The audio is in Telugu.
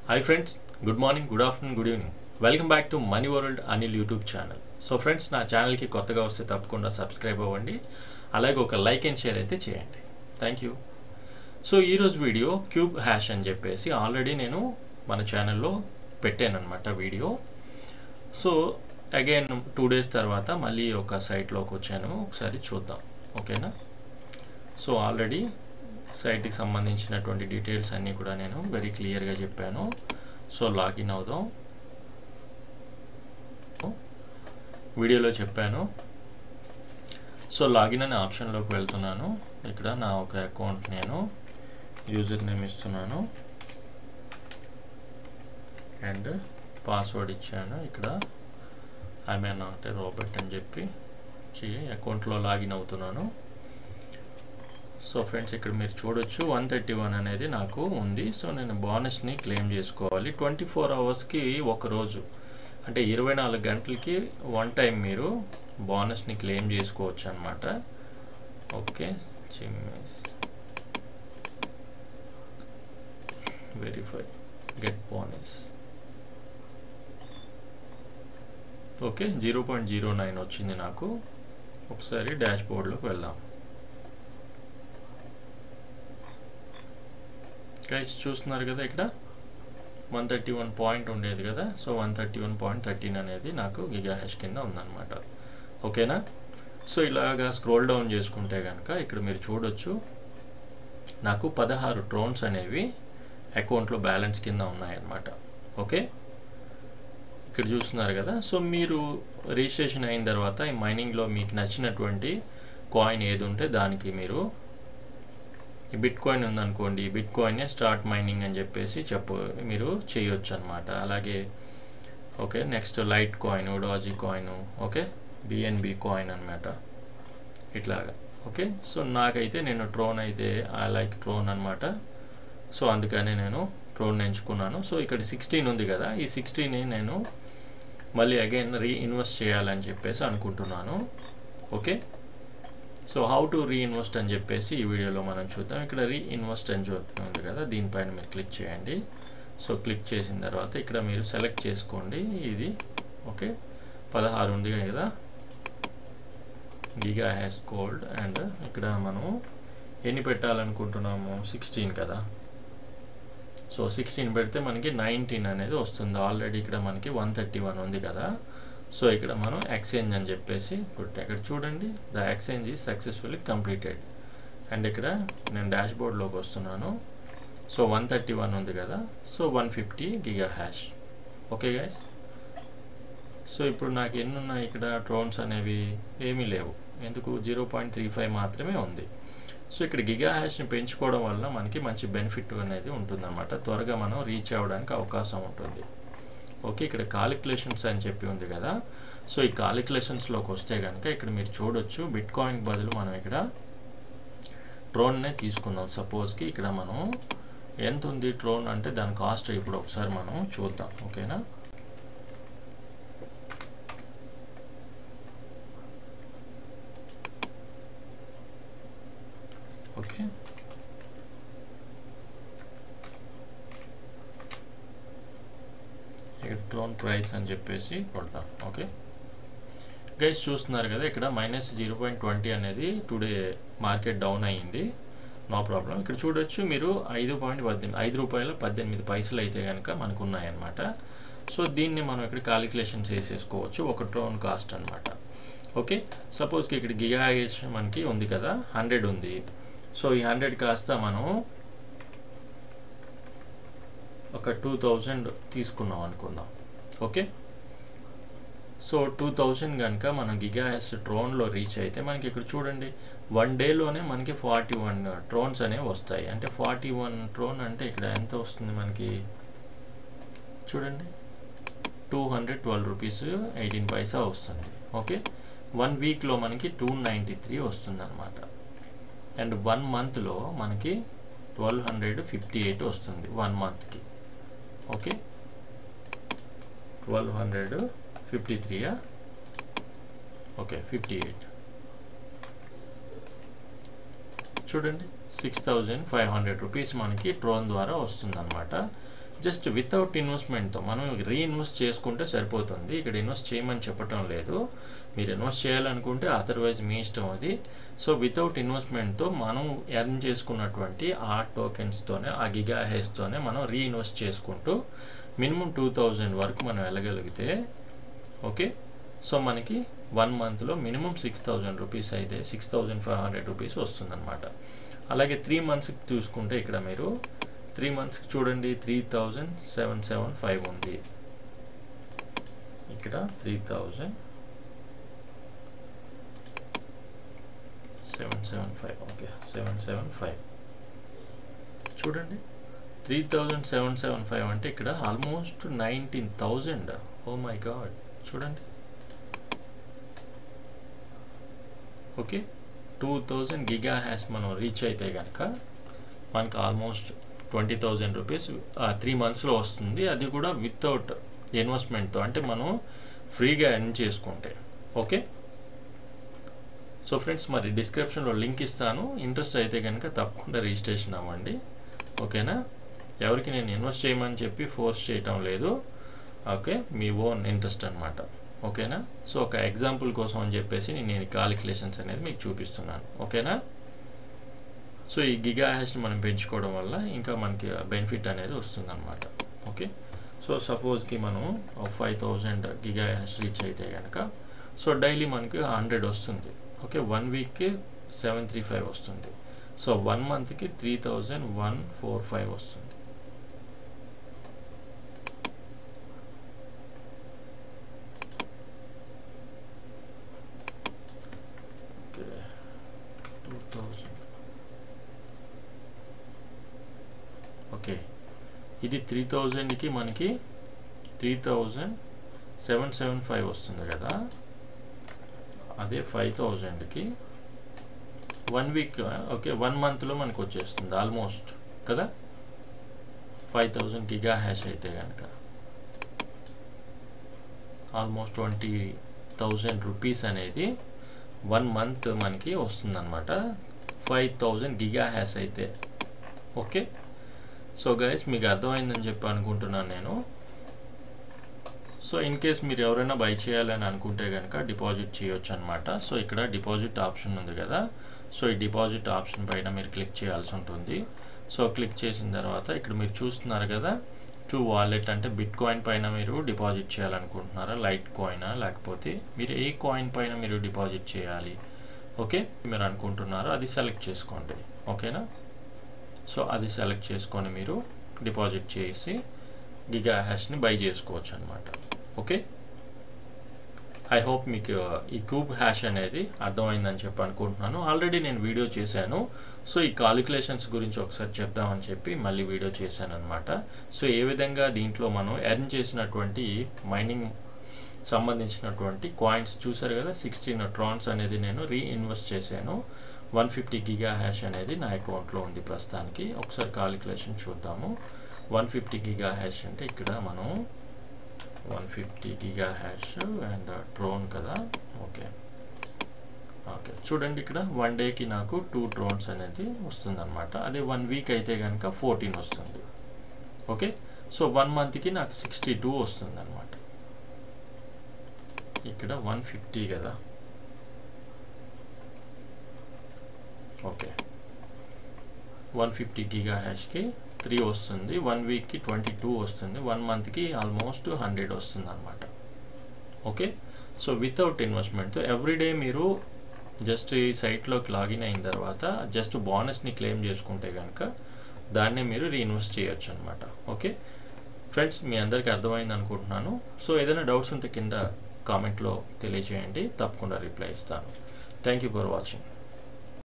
hi friends good morning good afternoon good evening welcome back to money world Anil YouTube channel so friends నా ఛానల్కి కొత్తగా వస్తే తప్పకుండా సబ్స్క్రైబ్ అవ్వండి అలాగే ఒక లైక్ అండ్ షేర్ అయితే చేయండి థ్యాంక్ యూ సో ఈరోజు వీడియో క్యూబ్ హ్యాష్ అని చెప్పేసి ఆల్రెడీ నేను మన ఛానల్లో పెట్టాను అనమాట video so again two days తర్వాత మళ్ళీ ఒక సైట్లోకి వచ్చాను ఒకసారి చూద్దాం ఓకేనా సో ఆల్రెడీ సైట్కి సంబంధించినటువంటి డీటెయిల్స్ అన్నీ కూడా నేను వెరీ క్లియర్గా చెప్పాను సో లాగిన్ అవుదాం వీడియోలో చెప్పాను సో లాగిన్ అనే ఆప్షన్లోకి వెళ్తున్నాను ఇక్కడ నా ఒక అకౌంట్ నేను యూజర్ నేమ్ ఇస్తున్నాను అండ్ పాస్వర్డ్ ఇచ్చాను ఇక్కడ ఐమే నాట్ రోబర్ట్ అని చెప్పి అకౌంట్లో లాగిన్ అవుతున్నాను సో ఫ్రెండ్స్ ఇక్కడ మీరు చూడొచ్చు వన్ థర్టీ వన్ అనేది నాకు ఉంది సో నేను బోనస్ని క్లెయిమ్ చేసుకోవాలి ట్వంటీ ఫోర్ అవర్స్కి ఒక రోజు అంటే ఇరవై నాలుగు గంటలకి వన్ టైం మీరు బోనస్ని క్లెయిమ్ చేసుకోవచ్చు అనమాట okay verify get bonus okay zero point zero nine వచ్చింది నాకు ఒకసారి డాష్ బోర్డ్లోకి వెళ్దాం గైస్ చూస్తున్నారు కదా ఇక్కడ వన్ థర్టీ వన్ పాయింట్ ఉండేది కదా so one thirty one point thirteen అనేది నాకు గిగా హ్యాష్ కింద ఉందన్నమాట ఓకేనా సో ఇలాగా స్క్రోల్ డౌన్ చేసుకుంటే కనుక ఇక్కడ మీరు చూడొచ్చు నాకు పదహారు ట్రోన్స్ అనేవి అకౌంట్లో బ్యాలెన్స్ కింద ఉన్నాయన్నమాట ఓకే ఇక్కడ చూస్తున్నారు కదా సో మీరు రిజిస్ట్రేషన్ అయిన తర్వాత ఈ మైనింగ్లో మీకు నచ్చినటువంటి కాయిన్ ఏది ఉంటే దానికి మీరు ఈ బిట్ కాయిన్ ఉందనుకోండి ఈ బిట్ కాయిన్ స్టార్ట్ మైనింగ్ అని చెప్పేసి చెప్పు మీరు చేయొచ్చు అనమాట అలాగే okay next Litecoin Dogecoin okay BNB coin అనమాట ఇట్లాగా ఓకే సో నాకైతే నేను ట్రోన్ అయితే ఐ లైక్ ట్రోన్ అనమాట సో అందుకని నేను ట్రోన్ ఎంచుకున్నాను సో ఇక్కడ సిక్స్టీన్ ఉంది కదా ఈ సిక్స్టీన్ని నేను మళ్ళీ అగైన్ రీఇన్వెస్ట్ చేయాలని చెప్పేసి అనుకుంటున్నాను okay so how to reinvest అని చెప్పేసి ఈ వీడియోలో మనం చూద్దాం ఇక్కడ రీఇన్వెస్ట్ అని చూస్తుంది కదా దీనిపైన మీరు క్లిక్ చేయండి సో క్లిక్ చేసిన తర్వాత ఇక్కడ మీరు సెలెక్ట్ చేసుకోండి ఇది ఓకే పదహారు ఉంది కదా గిగా హ్యాస్ కోల్డ్ అండ్ ఇక్కడ మనం ఎన్ని పెట్టాలనుకుంటున్నాము సిక్స్టీన్ కదా సో సిక్స్టీన్ పెడితే మనకి నైన్టీన్ అనేది వస్తుంది ఆల్రెడీ ఇక్కడ మనకి వన్ థర్టీ వన్ ఉంది కదా సో ఇక్కడ మనం ఎక్స్చేంజ్ అని చెప్పేసి ఇక్కడ చూడండి the exchange is successfully completed and ఇక్కడ నేను డాష్ బోర్డ్లోకి వస్తున్నాను సో వన్ థర్టీ వన్ ఉంది కదా so one fifty giga hash okay guys so ఇప్పుడు నాకు ఎన్ని ఉన్నాయి ఇక్కడ ట్రోన్స్ అనేవి ఏమీ లేవు ఎందుకు జీరో పాయింట్ త్రీ ఫైవ్ మాత్రమే ఉంది సో ఇక్కడ గిగా హ్యాష్ని పెంచుకోవడం వల్ల మనకి మంచి బెనిఫిట్ అనేది ఉంటుందన్నమాట త్వరగా మనం రీచ్ అవ్వడానికి అవకాశం ఉంటుంది ఓకే ఇక్కడ కాలిక్యులేషన్స్ అని చెప్పి ఉంది కదా సో ఈ కాలిక్యులేషన్స్లోకి వస్తే కనుక ఇక్కడ మీరు చూడొచ్చు బిట్ కాయిన్ బదులు మనం ఇక్కడ ట్రోన్నే తీసుకుందాం సపోజ్కి ఇక్కడ మనం ఎంత ఉంది ట్రోన్ అంటే దాని కాస్ట్ ఇప్పుడు ఒకసారి మనం చూద్దాం ఓకేనా ఓకే ఇక్కడ ట్రోన్ ప్రైస్ అని చెప్పేసి కొడతాం ఓకే గైస్ చూస్తున్నారు కదా ఇక్కడ మైనస్ జీరో పాయింట్ ట్వంటీ అనేది టుడే మార్కెట్ డౌన్ అయ్యింది నో ప్రాబ్లం ఇక్కడ చూడొచ్చు మీరు ఐదు పాయింట్ పద్దెనిమిది ఐదు రూపాయల పద్దెనిమిది పైసలు అయితే కనుక మనకు ఉన్నాయన్నమాట సో దీన్ని మనం ఇక్కడ కాలిక్యులేషన్స్ వేసేసుకోవచ్చు ఒక ట్రోన్ కాస్ట్ అనమాట ఓకే సపోజ్కి ఇక్కడ గిగాహెచ్ మనకి ఉంది కదా హండ్రెడ్ ఉంది సో ఈ హండ్రెడ్ కాస్త మనం ఒక టూ థౌజండ్ తీసుకున్నాం అనుకుందాం ఓకే సో టూ థౌజండ్ కనుక మనం గిగాఎస్ ట్రోన్లో రీచ్ అయితే మనకి ఇక్కడ చూడండి వన్ డేలోనే మనకి ఫార్టీ వన్ ట్రోన్స్ అనేవి వస్తాయి అంటే ఫార్టీ వన్ ట్రోన్ అంటే ఇక్కడ ఎంత వస్తుంది మనకి చూడండి two hundred twelve rupees eighteen paisa వస్తుంది ఓకే వన్ వీక్లో మనకి టూ నైంటీ త్రీ వస్తుంది అనమాట అండ్ వన్ మంత్లో మనకి ట్వెల్వ్ హండ్రెడ్ ఫిఫ్టీ ఎయిట్ వస్తుంది వన్ మంత్కి ఓకే ట్వెల్వ్ హండ్రెడ్ ఫిఫ్టీ త్రీయా ఓకే ఫిఫ్టీ ఎయిట్ చూడండి six thousand five hundred rupees మనకి ట్రోన్ ద్వారా వస్తుందన్నమాట జస్ట్ వితౌట్ ఇన్వెస్ట్మెంట్తో మనం రీఇన్వెస్ట్ చేసుకుంటే సరిపోతుంది ఇక్కడ ఇన్వెస్ట్ చేయమని చెప్పటం లేదు మీరు ఇన్వెస్ట్ చేయాలనుకుంటే అదర్వైజ్ మీ ఇష్టం అది సో వితౌట్ ఇన్వెస్ట్మెంట్తో మనం ఎర్న్ చేసుకున్నటువంటి ఆ టోకెన్స్తోనే ఆ గిగా హెస్తోనే మనం రీఇన్వెస్ట్ చేసుకుంటూ మినిమం టూ థౌజండ్ వరకు మనం వెళ్ళగలిగితే ఓకే సో మనకి వన్ మంత్లో మినిమం సిక్స్ థౌజండ్ రూపీస్ అయితే six thousand five hundred rupees వస్తుందన్నమాట అలాగే త్రీ మంత్స్కి చూసుకుంటే ఇక్కడ మీరు త్రీ మంత్స్కి చూడండి three thousand seven seven five ఉంది ఇక్కడ three thousand seven seven five okay seven seven five చూడండి three thousand seven seven five అంటే ఇక్కడ almost nineteen thousand oh my God చూడండి okay two thousand giga hash మనం రీచ్ అయితే కనుక మనకు almost twenty thousand rupees three మంత్స్లో వస్తుంది అది కూడా వితౌట్ ఇన్వెస్ట్మెంట్తో అంటే మనం ఫ్రీగా ఎర్న్ చేసుకుంటే ఓకే సో ఫ్రెండ్స్ మరి డిస్క్రిప్షన్లో లింక్ ఇస్తాను ఇంట్రెస్ట్ అయితే కనుక తప్పకుండా రిజిస్ట్రేషన్ అవ్వండి ఓకేనా ఎవరికి నేను ఇన్వెస్ట్ చేయమని చెప్పి ఫోర్స్ చేయటం లేదు ఓకే మీ ఓన్ ఇంట్రెస్ట్ అనమాట ఓకేనా సో ఒక ఎగ్జాంపుల్ కోసం అని చెప్పేసి నేను కాలిక్యులేషన్స్ అనేది మీకు చూపిస్తున్నాను ఓకేనా సో ఈ గిగా హ్యాష్ని మనం పెంచుకోవడం వల్ల ఇంకా మనకి బెనిఫిట్ అనేది వస్తుందన్నమాట ఓకే సో సపోజ్కి మనం five thousand giga hash reach అయితే కనుక సో డైలీ మనకి హండ్రెడ్ వస్తుంది ఓకే వన్ వీక్కి సెవెన్ త్రీ ఫైవ్ వస్తుంది సో వన్ మంత్కి three thousand one four five వస్తుంది ఓకే టూ థౌజండ్ ఓకే ఇది త్రీ థౌజండ్కి మనకి three thousand seven seven five వస్తుంది కదా అదే ఫైవ్ థౌజండ్కి వన్ వీక్ ఓకే వన్ మంత్లో మనకు వచ్చేస్తుంది ఆల్మోస్ట్ కదా ఫైవ్ థౌజండ్ గిగా హ్యాష్ అయితే కనుక ఆల్మోస్ట్ ట్వంటీ థౌజండ్ రూపీస్ అనేది వన్ మంత్ మనకి వస్తుందన్నమాట ఫైవ్ థౌజండ్ గిగా హ్యాష్ అయితే ఓకే సో గైస్ మీకు అర్థమైందని చెప్పి అనుకుంటున్నాను నేను సో ఇన్ కేస్ మీరు ఎవరైనా బై చేయాలని అనుకుంటే కనుక డిపాజిట్ చేయొచ్చు అనమాట సో ఇక్కడ డిపాజిట్ ఆప్షన్ ఉంది కదా సో ఈ డిపాజిట్ ఆప్షన్ పైన మీరు క్లిక్ చేయాల్సి ఉంటుంది సో క్లిక్ చేసిన తర్వాత ఇక్కడ మీరు చూస్తున్నారు కదా టు వాలెట్ అంటే బిట్ కాయిన్ పైన మీరు డిపాజిట్ చేయాలనుకుంటున్నారా లైట్ కాయినా లేకపోతే మీరు ఏ కాయిన్ పైన మీరు డిపాజిట్ చేయాలి ఓకే మీరు అనుకుంటున్నారో అది సెలెక్ట్ చేసుకోండి ఓకేనా సో అది సెలెక్ట్ చేసుకొని మీరు డిపాజిట్ చేసి గిగా హ్యాష్ని బై చేసుకోవచ్చు అనమాట ఓకే ఐ హోప్ మీకు ఈ క్యూబ్ హ్యాష్ అనేది అర్థమైందని చెప్పి అనుకుంటున్నాను ఆల్రెడీ నేను వీడియో చేశాను సో ఈ కాలిక్యులేషన్స్ గురించి ఒకసారి చెప్దామని చెప్పి మళ్ళీ వీడియో చేశాను అనమాట సో ఏ విధంగా దీంట్లో మనం ఎర్న్ చేసినటువంటి మైనింగ్ సంబంధించినటువంటి కాయిన్స్ చూసారు కదా సిక్స్టీన్ ట్రాన్స్ అనేది నేను రీఇన్వెస్ట్ చేశాను వన్ ఫిఫ్టీ గిగా హ్యాష్ అనేది నా అకౌంట్లో ఉంది ప్రస్తుతానికి ఒకసారి కాలిక్యులేషన్ చూద్దాము వన్ ఫిఫ్టీ గిగా హ్యాష్ అంటే ఇక్కడ మనం one fifty giga hash and Tron కదా ఓకే ఓకే చూడండి ఇక్కడ వన్ డేకి నాకు టూ ట్రోన్స్ అనేది వస్తుందన్నమాట అదే వన్ వీక్ అయితే కనుక ఫోర్టీన్ వస్తుంది ఓకే సో వన్ మంత్కి నాకు సిక్స్టీ టూ వస్తుంది అనమాట ఇక్కడ వన్ ఫిఫ్టీ కదా ఓకే వన్ ఫిఫ్టీ గిగా హ్యాష్కి త్రీ వస్తుంది వన్ వీక్కి ట్వంటీ టూ వస్తుంది వన్ మంత్కి ఆల్మోస్ట్ హండ్రెడ్ వస్తుంది అనమాట okay so without investment everyday మీరు జస్ట్ ఈ సైట్లోకి లాగిన్ అయిన తర్వాత జస్ట్ బోనస్ని క్లెయిమ్ చేసుకుంటే కనుక దాన్నే మీరు రీఇన్వెస్ట్ చేయొచ్చు అనమాట ఓకే ఫ్రెండ్స్ మీ అందరికీ అర్థమైంది అనుకుంటున్నాను సో ఏదైనా డౌట్స్ ఉంటే కింద కామెంట్లో తెలియజేయండి తప్పకుండా రిప్లై ఇస్తాను థ్యాంక్ యూ ఫర్ వాచింగ్